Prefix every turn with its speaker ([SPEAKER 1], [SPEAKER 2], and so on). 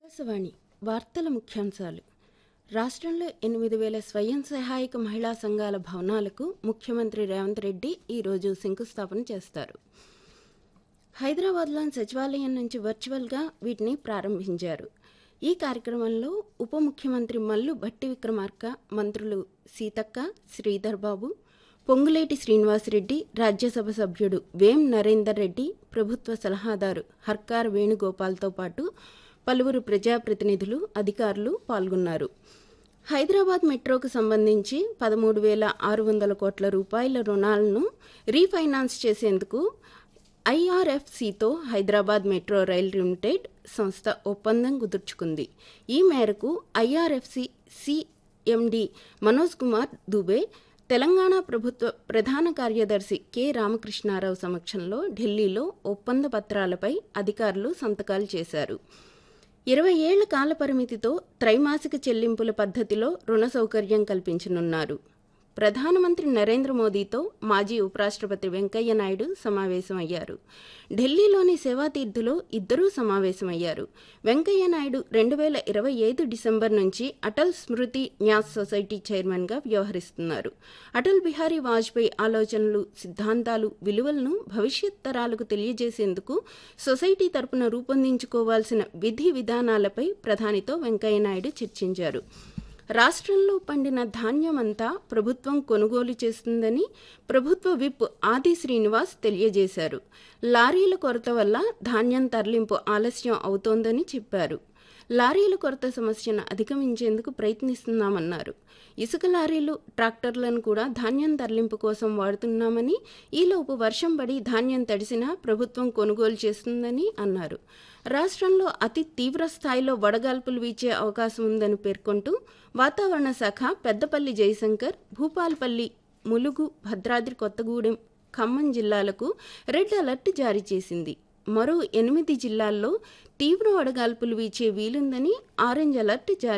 [SPEAKER 1] ఆకాశవాణి వార్తల ముఖ్యాంశాలు రాష్ట్రంలో ఎనిమిది వేల స్వయం సహాయక మహిళా సంఘాల భవనాలకు ముఖ్యమంత్రి రేవంత్ రెడ్డి ఈరోజు శంకుస్థాపన చేస్తారు హైదరాబాద్లోని సచివాలయం నుంచి వర్చువల్గా వీటిని ప్రారంభించారు ఈ కార్యక్రమంలో ఉప ముఖ్యమంత్రి మల్లు భట్టి విక్రమార్క మంత్రులు సీతక్క శ్రీధర్ బాబు పొంగులేటి శ్రీనివాసరెడ్డి రాజ్యసభ సభ్యుడు వేం నరేందర్ రెడ్డి ప్రభుత్వ సలహాదారు హర్కార్ వేణుగోపాల్తో పాటు పలువురు ప్రజాప్రతినిధులు అధికారులు పాల్గొన్నారు హైదరాబాద్ మెట్రోకు సంబంధించి పదమూడు వేల ఆరు వందల కోట్ల రూపాయల రుణాలను రీఫైనాన్స్ చేసేందుకు ఐఆర్ఎఫ్సితో హైదరాబాద్ మెట్రో రైల్ లిమిటెడ్ సంస్థ ఒప్పందం కుదుర్చుకుంది ఈ మేరకు ఐఆర్ఎఫ్సి సిఎండి మనోజ్ కుమార్ దుబే తెలంగాణ ప్రభుత్వ ప్రధాన కార్యదర్శి కె రామకృష్ణారావు సమక్షంలో ఢిల్లీలో ఒప్పంద పత్రాలపై అధికారులు సంతకాలు చేశారు ఇరవై ఏళ్ల కాల పరిమితితో త్రైమాసిక చెల్లింపుల పద్ధతిలో రుణ సౌకర్యం కల్పించనున్నారు ప్రధానమంత్రి నరేంద్ర మోదీతో మాజీ ఉపరాష్ట్రపతి వెంకయ్య నాయుడు సమావేశమయ్యారు ఢిల్లీలోని సేవాతీర్థులో ఇద్దరూ సమావేశమయ్యారు వెంకయ్య నాయుడు రెండు వేల ఇరవై ఐదు డిసెంబర్ నుంచి అటల్ స్మృతి న్యాస్ సొసైటీ చైర్మన్గా వ్యవహరిస్తున్నారు అటల్ బిహారీ వాజ్పేయి ఆలోచనలు సిద్ధాంతాలు విలువలను భవిష్యత్ తరాలకు తెలియజేసేందుకు సొసైటీ తరపున రూపొందించుకోవాల్సిన విధి విధానాలపై ప్రధానితో వెంకయ్య నాయుడు చర్చించారు రాష్ట్రంలో పండిన ధాన్యమంతా ప్రభుత్వం కొనుగోలు చేస్తుందని ప్రభుత్వ విప్ ఆది శ్రీనివాస్ తెలియజేశారు లారీల కొరత వల్ల ధాన్యం తరలింపు ఆలస్యం అవుతోందని చెప్పారు లారీల కొరత సమస్యను అధిగమించేందుకు ప్రయత్నిస్తున్నామన్నారు ఇసుక లారీలు ట్రాక్టర్లను కూడా ధాన్యం తరలింపు కోసం వాడుతున్నామని ఈలోపు వర్షం పడి ధాన్యం తడిసినా ప్రభుత్వం కొనుగోలు చేస్తుందని అన్నారు రాష్ట్రంలో అతి తీవ్ర స్థాయిలో వడగాల్పులు వీచే అవకాశం ఉందని పేర్కొంటూ వాతావరణ శాఖ పెద్దపల్లి జయశంకర్ భూపాల్పల్లి ములుగు భద్రాద్రి కొత్తగూడెం ఖమ్మం జిల్లాలకు రెడ్ అలర్ట్ జారీ చేసింది మరో ఎనిమిది జిల్లాల్లో తీవ్ర వడగాల్పులు వీచే వీలుందని ఆరెంజ్ అలర్ట్ జారీ